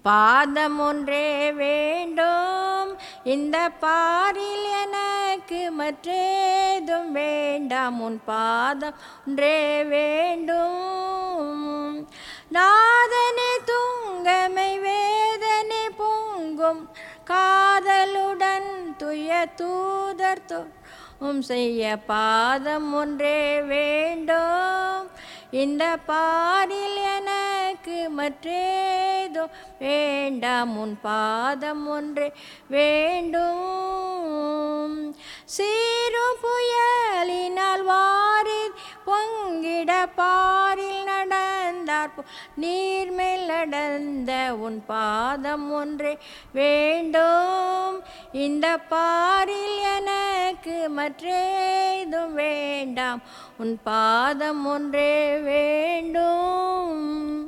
பாதம் ஒன்றே வேண்டும் இந்த பாரில் எனக்கு மற்றேதும் வேண்டாம் உன் பாதம் ஒன்றே வேண்டும் நாதனே துங்கமை வேதனை பொங்கும் காதலுடன் துய தூதர் தும் செய்ய பாதம் ஒன்றே வேண்டும் இந்த பாரில் எனக்கு மற்றேதோ வேண்டாம் உன் பாதம் ஒன்றே வேண்டும் சீரும் புயலினால் வாரி பொங்கிட பாரில் நடந்தார் போ- நீர்மேல் நடந்த உன் பாதம் ஒன்றே வேண்டும் இந்த பாரில் எனக்கு மற்றேதும் வேண்டாம் உன் பாதம் ஒன்றே வேண்டும்